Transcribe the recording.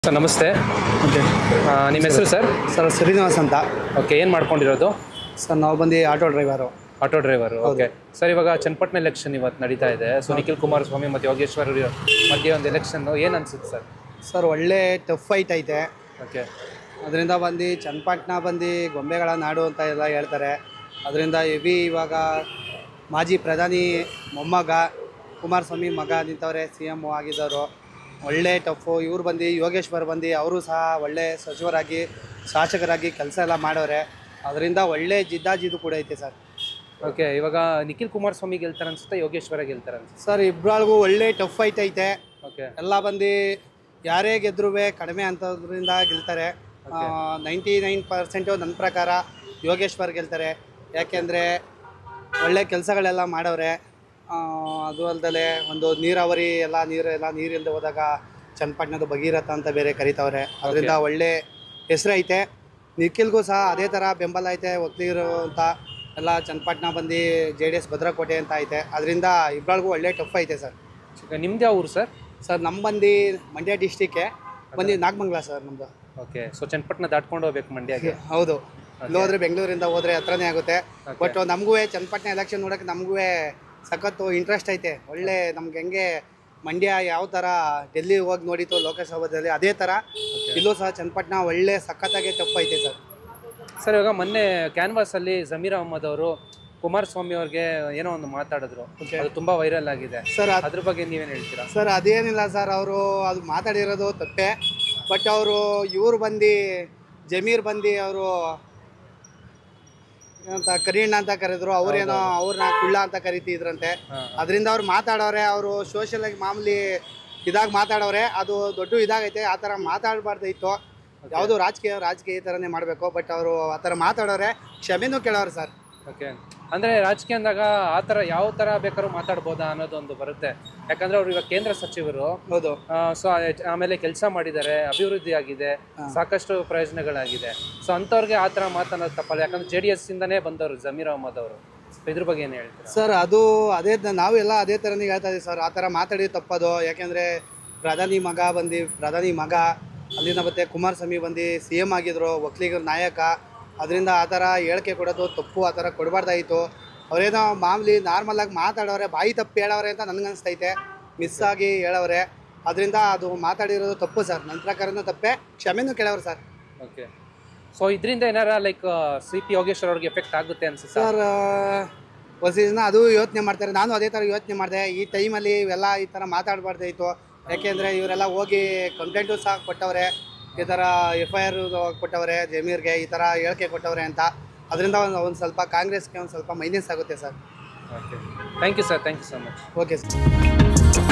Sir ನಮಸ್ತೆ okay ಆ, ನಿಮ್ಮ ಹೆಸರು ಸರ್ ಸರ್ ಶ್ರೀನಿವಾಸ್ ಅಂತ ಓಕೆ ಏನು ಮಾಡ್ಕೊಂಡಿರೋದು ಸರ್ ನಾವು ಬಂದು auto driver auto driver okay sir ಇವಾಗ ಚನ್ನಪಟ್ಟಣ ಎಲೆಕ್ಷನ್ ಇವತ್ತು ನಡೀತಾ ಇದೆ ಸೊ ನಿಖಿಲ್ ಕುಮಾರಸ್ವಾಮಿ ಮತ್ತು ಯೋಗೇಶ್ವರ್ ಅವ್ರ ಮಧ್ಯೆ ಒಂದು ಎಲೆಕ್ಷನ್ ಏನು ಅನ್ಸುತ್ತೆ ಸರ್ ಸರ್ ಒಳ್ಳೆ ಟಫ್ ಫೈಟ್ ಐತೆ ಓಕೆ ಅದರಿಂದ ಬಂದು ಚನ್ನಪಟ್ಟಣ ಬಂದು ಗೊಂಬೆಗಳ ನಾಡು ಅಂತ ಎಲ್ಲ ಹೇಳ್ತಾರೆ ಅದರಿಂದ ಹೆವಿ ಇವಾಗ ಮಾಜಿ ಪ್ರಧಾನಿ ಮೊಮ್ಮಗ ಕುಮಾರಸ್ವಾಮಿ ಮಗ ನಿಂತವ್ರೆ ಸಿ ಎಮ್ ಆಗಿದ್ದವರು ಒಳ್ಳೆ ಟಫು ಇವ್ರು ಬಂದು ಯೋಗೇಶ್ವರ್ ಬಂದು ಅವರು ಸಹ ಒಳ್ಳೆ ಸಚಿವರಾಗಿ ಶಾಸಕರಾಗಿ ಕೆಲಸ ಎಲ್ಲ ಮಾಡವ್ರೆ ಅದರಿಂದ ಒಳ್ಳೆ ಜಿದ್ದಾಜಿದ್ದು ಕೂಡ ಐತೆ ಸರ್ ಓಕೆ ಇವಾಗ ನಿಖಿಲ್ ಕುಮಾರಸ್ವಾಮಿ ಗೆಲ್ತಾರೆ ಅನ್ಸುತ್ತೆ ಯೋಗೇಶ್ವರ ಗೆಲ್ತಾರೆ ಅನ್ಸುತ್ತೆ ಸರ್ ಇಬ್ಬರಿಗೂ ಒಳ್ಳೆ ಟಫ್ ಫೈಟ್ ಐತೆ ಓಕೆ ಎಲ್ಲ ಬಂದು ಯಾರೇ ಗೆದ್ರೂ ಕಡಿಮೆ ಅಂತದ್ರಿಂದ ಗೆಲ್ತಾರೆ ನೈಂಟಿ ನೈನ್ ಪರ್ಸೆಂಟು ನನ್ನ ಪ್ರಕಾರ ಯೋಗೇಶ್ವರ್ ಗೆಲ್ತಾರೆ ಯಾಕೆಂದರೆ ಒಳ್ಳೆ ಕೆಲಸಗಳೆಲ್ಲ ಮಾಡವ್ರೆ ಆ, ಅದು ಅಲ್ದಲೆ ಒಂದು ನೀರಾವರಿ ಎಲ್ಲ ನೀರು ಎಲ್ಲ ನೀರಿಲ್ಲದೆ ಹೋದಾಗ ಚನ್ನಪಟ್ಟಣದ ಭಗೀರಥ ಅಂತ ಬೇರೆ ಕರಿತವ್ರೆ ಅದರಿಂದ ಒಳ್ಳೆ ಹೆಸರು ಐತೆ ನಿಖಿಲ್ಗೂ ಸಹ ಅದೇ ಥರ ಬೆಂಬಲ ಐತೆ ಒಕ್ಕಲಿಗರು ಅಂತ ಎಲ್ಲ ಚನ್ನಪಟ್ಟಣ ಬಂದು ಜೆ ಡಿ ಎಸ್ ಭದ್ರಕೋಟೆ ಅಂತ ಐತೆ ಅದರಿಂದ ಇಬ್ಬರಿಗೂ ಒಳ್ಳೆ ಟಫ್ ಐತೆ ಸರ್ ನಿಮ್ದು ಯಾವ ಊರು ಸರ್ ಸರ್ ನಮ್ಮ ಬಂದು ಮಂಡ್ಯ ಡಿಸ್ಟಿಕ್ಕೆ ಬಂದು ನಾಗಮಂಗಲ ಸರ್ ನಮ್ಮದು ಓಕೆ ಸೊ ಚನ್ನಪಟ್ಟಣ ದಾಟ್ಕೊಂಡು ಹೋಗ್ಬೇಕು ಮಂಡ್ಯಗೆ ಹೌದು ಇಲ್ಲಿ ಹೋದ್ರೆ ಬೆಂಗಳೂರಿಂದ ಹೋದ್ರೆ ಹತ್ರನೇ ಆಗುತ್ತೆ ಬಟ್ ನಮಗೂ ಚನ್ನಪಟ್ಟಣ ಎಲೆಕ್ಷನ್ ನೋಡೋಕೆ ನಮಗೂ ಸಖತ್ತು ಇಂಟ್ರೆಸ್ಟ್ ಐತೆ ಒಳ್ಳೆ ನಮ್ಗೆ ಹೆಂಗೆ ಮಂಡ್ಯ ಯಾವ ಥರ ಡೆಲ್ಲಿ ಹೋಗಿ ನೋಡಿತ್ತು ಲೋಕಸಭಾದಲ್ಲಿ ಅದೇ ಥರ ಇಲ್ಲೂ ಸಹ ಚನ್ನಪಟ್ಟಣ ಒಳ್ಳೆ ಸಖತ್ತಾಗೆ ತಪ್ಪೈತೆ ಸರ್ ಸರ್ ಇವಾಗ ಮೊನ್ನೆ ಕ್ಯಾನ್ವಾಸಲ್ಲಿ ಜಮೀರ್ ಅಹಮದ್ ಅವರು ಕುಮಾರಸ್ವಾಮಿ ಅವ್ರಿಗೆ ಏನೋ ಒಂದು ಮಾತಾಡಿದ್ರು ಅದು ತುಂಬಾ ವೈರಲ್ ಆಗಿದೆ ಸರ್ ಅದ್ರ ಬಗ್ಗೆ ನೀವೇನು ಹೇಳ್ತೀರಾ ಸರ್ ಅದೇನಿಲ್ಲ ಸರ್ ಅವರು ಅದು ಮಾತಾಡಿರೋದು ತಪ್ಪೆ ಬಟ್ ಅವರು ಇವ್ರು ಬಂದು ಜಮೀರ್ ಬಂದು ಅವರು ಏನಂತ ಕರೀಣ್ಣ ಅಂತ ಕರೆದ್ರು ಅವ್ರೇನೋ ಅವ್ರನ್ನ ಕುಳ್ಳ ಅಂತ ಕರಿತಿದ್ರಂತೆ ಹಾ. ಅದರಿಂದ ಅವ್ರು ಮಾತಾಡೋರೆ ಅವರು ಸೋಷಿಯಲ್ ಆಗಿ ಮಾಮೂಲಿ ಇದಾಗಿ ಮಾತಾಡೋರೆ ಅದು ದೊಡ್ಡ ಇದಾಗೈತೆ ಆ ಥರ ಮಾತಾಡಬಾರ್ದಿತ್ತು ಯಾವುದು ರಾಜಕೀಯ ರಾಜಕೀಯ ಈ ಥರನೇ ಮಾಡಬೇಕು ಬಟ್ ಅವರು ಆ ಥರ ಮಾತಾಡೋರೆ ಕ್ಷಮೆನೂ ಕೇಳೋರು ಸರ್ ಓಕೆ ಅಂದ್ರೆ ರಾಜಕೀಯ ಅಂದಾಗ ಆ ಥರ ಯಾವ ಥರ ಬೇಕಾದ್ರೂ ಮಾತಾಡ್ಬೋದಾ ಅನ್ನೋದೊಂದು ಬರುತ್ತೆ ಯಾಕಂದ್ರೆ ಅವ್ರು ಇವಾಗ ಕೇಂದ್ರ ಸಚಿವರು ಹೌದು ಸೊ ಆಮೇಲೆ ಕೆಲಸ ಮಾಡಿದ್ದಾರೆ ಅಭಿವೃದ್ಧಿ ಆಗಿದೆ ಸಾಕಷ್ಟು ಪ್ರಯೋಜನಗಳಾಗಿದೆ ಸೊ ಅಂಥವ್ರಿಗೆ ಆ ಥರ ಮಾತನ್ನೋದು ತಪ್ಪಲ್ಲ ಯಾಕಂದ್ರೆ ಜೆ ಡಿ ಎಸ್ ಇಂದನೇ ಬಂದವರು ಜಮೀರ್ ಅಹಮದ್ ಅವರು So ಇದ್ರ ಬಗ್ಗೆ ಏನು ಹೇಳ್ತೀರಾ ಸರ್ ಅದು ಅದೇ ತ- ನಾವೆಲ್ಲ ಅದೇ ಥರನೇ ಹೇಳ್ತಾ ಇದೀವಿ ಸರ್ ಆ ಥರ ಮಾತಾಡಿ ತಪ್ಪದು ಯಾಕೆಂದರೆ ಪ್ರಧಾನಿ ಮಗ ಬಂದು ಪ್ರಧಾನಿ ಮಗ ಅಲ್ಲಿಂದ ಮತ್ತೆ ಕುಮಾರಸ್ವಾಮಿ ಬಂದು ಸಿ ಎಮ್ ಆಗಿದ್ರು ಒಕ್ಕಲಿಗರ ನಾಯಕ ಅದರಿಂದ ಆ ಥರ ಹೇಳಿಕೆ ಕೊಡೋದು ತಪ್ಪು ಆ ಥರ ಕೊಡಬಾರ್ದಾಯಿತು ಅವರೇನೋ ಮಾಮೂಲಿ ನಾರ್ಮಲಾಗಿ ಮಾತಾಡೋರೆ ಬಾಯಿ ತಪ್ಪು ಹೇಳೋರೆ ಅಂತ ನನಗನ್ಸ್ತೈತೆ ಮಿಸ್ ಆಗಿ ಹೇಳೋರೆ ಅದರಿಂದ ಅದು ಮಾತಾಡಿರೋದು ತಪ್ಪು ಸರ್ ನನ್ನ ಪ್ರಕಾರನೂ ತಪ್ಪೆ ಕ್ಷಮೆನೂ ಕೇಳೋರು ಸರ್ ಓಕೆ ಸೊ ಇದರಿಂದ ಏನಾರ ಲೈಕ್ ಸಿ ಪಿ ಯೋಗೇಶ್ವರ್ ಅವ್ರಿಗೆ ಎಫೆಕ್ಟ್ ಆಗುತ್ತೆ ಅನ್ಸುತ್ತೆ ಸರ್ ಹೊಸೀಸ್ನ ಅದು ಯೋಚನೆ ಮಾಡ್ತಾರೆ ನಾನು ಅದೇ ಥರ ಯೋಚನೆ ಮಾಡಿದೆ ಈ ಟೈಮಲ್ಲಿ ಇವೆಲ್ಲ ಈ ಥರ ಮಾತಾಡಬಾರ್ದಾಯಿತು ಯಾಕೆಂದರೆ ಇವರೆಲ್ಲ ಹೋಗಿ ಕಂಪ್ಲೇಂಟು ಸಹ ಕೊಟ್ಟವ್ರೆ ಈ ಥರ ಎಫ್ ಐ ಆರ್ ಕೊಟ್ಟವ್ರೆ ಜಮೀರ್ಗೆ ಈ ಥರ ಹೇಳಿಕೆ ಕೊಟ್ಟವ್ರೆ ಅಂತ ಅದರಿಂದ ಒಂದು ಒಂದು ಸ್ವಲ್ಪ ಕಾಂಗ್ರೆಸ್ಗೆ ಒಂದು ಸ್ವಲ್ಪ ಮೈನಸ್ ಆಗುತ್ತೆ sir okay thank you sir thank you so much okay sir